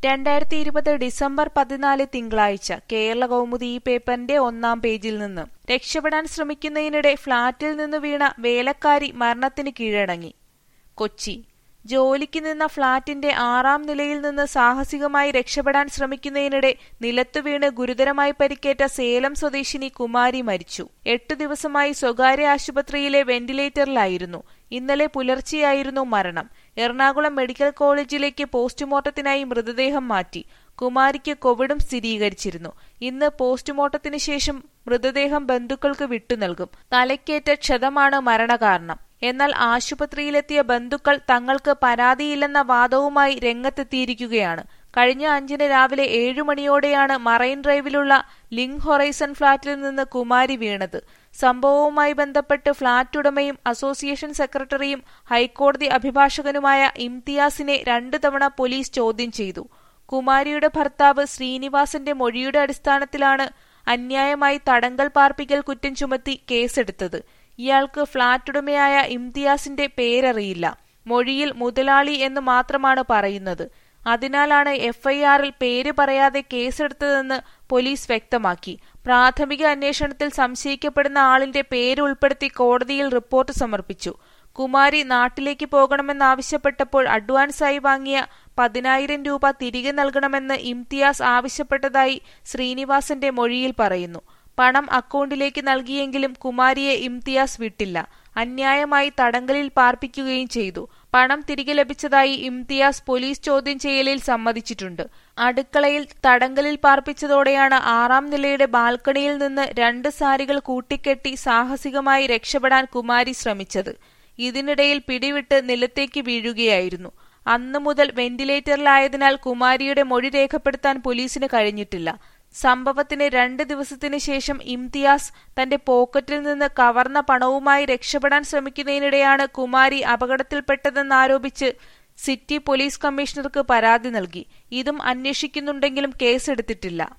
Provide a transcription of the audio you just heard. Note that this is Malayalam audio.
രണ്ടായിരത്തി ഇരുപത് ഡിസംബർ പതിനാല് തിങ്കളാഴ്ച കേരള കൗമുദി ഈ പേപ്പറിന്റെ ഒന്നാം പേജിൽ നിന്ന് രക്ഷപ്പെടാൻ ശ്രമിക്കുന്നതിനിടെ ഫ്ളാറ്റിൽ നിന്ന് വീണ വേലക്കാരി മരണത്തിന് കീഴടങ്ങി കൊച്ചി ജോലിക്ക് നിന്ന ഫ്ളാറ്റിന്റെ ആറാം നിലയിൽ നിന്ന് സാഹസികമായി രക്ഷപ്പെടാൻ ശ്രമിക്കുന്നതിനിടെ നിലത്തു വീണ് ഗുരുതരമായി പരിക്കേറ്റ സേലം സ്വദേശിനി കുമാരി മരിച്ചു എട്ടു ദിവസമായി സ്വകാര്യ ആശുപത്രിയിലെ വെന്റിലേറ്ററിലായിരുന്നു ഇന്നലെ പുലർച്ചെയായിരുന്നു മരണം എറണാകുളം മെഡിക്കൽ കോളേജിലേക്ക് പോസ്റ്റ്മോർട്ടത്തിനായി മൃതദേഹം മാറ്റി കുമാരിക്ക് കോവിഡും സ്ഥിരീകരിച്ചിരുന്നു ഇന്ന് പോസ്റ്റ്മോർട്ടത്തിന് ശേഷം മൃതദേഹം ബന്ധുക്കൾക്ക് വിട്ടുനൽകും തലയ്ക്കേറ്റ ക്ഷതമാണ് മരണകാരണം എന്നാൽ ആശുപത്രിയിലെത്തിയ ബന്ധുക്കൾ തങ്ങൾക്ക് പരാതിയില്ലെന്ന വാദവുമായി രംഗത്തെത്തിയിരിക്കുകയാണ് കഴിഞ്ഞ അഞ്ചിന് രാവിലെ ഏഴു മണിയോടെയാണ് മറൈൻ ഡ്രൈവിലുള്ള ലിങ്ക് ഹൊറൈസൺ ഫ്ളാറ്റിൽ നിന്ന് കുമാരി വീണത് സംഭവവുമായി ബന്ധപ്പെട്ട് ഫ്ളാറ്റ് ഉടമയും അസോസിയേഷൻ സെക്രട്ടറിയും ഹൈക്കോടതി അഭിഭാഷകനുമായ ഇംതിയാസിനെ രണ്ടു തവണ പോലീസ് ചോദ്യം ചെയ്തു കുമാരിയുടെ ഭർത്താവ് ശ്രീനിവാസന്റെ മൊഴിയുടെ അടിസ്ഥാനത്തിലാണ് അന്യായമായി തടങ്കൽ പാർപ്പിക്കൽ കുറ്റം ചുമത്തി കേസെടുത്തത് ഇയാൾക്ക് ഫ്ളാറ്റ് ഉടമയായ ഇംതിയാസിന്റെ പേരറിയില്ല മൊഴിയിൽ മുതലാളി എന്ന് മാത്രമാണ് പറയുന്നത് അതിനാലാണ് എഫ്ഐആറിൽ പേര് പറയാതെ കേസെടുത്തതെന്ന് പോലീസ് വ്യക്തമാക്കി പ്രാഥമിക അന്വേഷണത്തിൽ സംശയിക്കപ്പെടുന്ന ആളിന്റെ പേര് ഉൾപ്പെടുത്തി കോടതിയിൽ റിപ്പോർട്ട് സമർപ്പിച്ചു കുമാരി നാട്ടിലേക്ക് പോകണമെന്നാവശ്യപ്പെട്ടപ്പോൾ അഡ്വാൻസായി വാങ്ങിയ പതിനായിരം രൂപ തിരികെ നൽകണമെന്ന് ഇംതിയാസ് ആവശ്യപ്പെട്ടതായി ശ്രീനിവാസന്റെ മൊഴിയിൽ പറയുന്നു പണം അക്കൗണ്ടിലേക്ക് നൽകിയെങ്കിലും കുമാരിയെ ഇംതിയാസ് വിട്ടില്ല അന്യായമായി തടങ്കലിൽ പാർപ്പിക്കുകയും ചെയ്തു പണം തിരികെ ലഭിച്ചതായി ഇംതിയാസ് പോലീസ് ചോദ്യം ചെയ്യലിൽ സമ്മതിച്ചിട്ടുണ്ട് അടുക്കളയിൽ തടങ്കലിൽ പാർപ്പിച്ചതോടെയാണ് ആറാം നിലയുടെ ബാൽക്കണിയിൽ നിന്ന് രണ്ട് സാരികൾ കൂട്ടിക്കെട്ടി സാഹസികമായി രക്ഷപ്പെടാൻ കുമാരി ശ്രമിച്ചത് ഇതിനിടയിൽ പിടിവിട്ട് നിലത്തേക്ക് വീഴുകയായിരുന്നു അന്നു മുതൽ വെന്റിലേറ്ററിലായതിനാൽ കുമാരിയുടെ മൊഴി രേഖപ്പെടുത്താൻ പോലീസിന് കഴിഞ്ഞിട്ടില്ല സംഭവത്തിന് രണ്ട് ദിവസത്തിനു ശേഷം ഇംതിയാസ് തന്റെ പോക്കറ്റിൽ നിന്ന് കവർന്ന പണവുമായി രക്ഷപ്പെടാൻ ശ്രമിക്കുന്നതിനിടെയാണ് കുമാരി അപകടത്തിൽപ്പെട്ടതെന്നാരോപിച്ച് സിറ്റി പോലീസ് കമ്മീഷണർക്ക് പരാതി നൽകി ഇതും അന്വേഷിക്കുന്നുണ്ടെങ്കിലും കേസെടുത്തിട്ടില്ല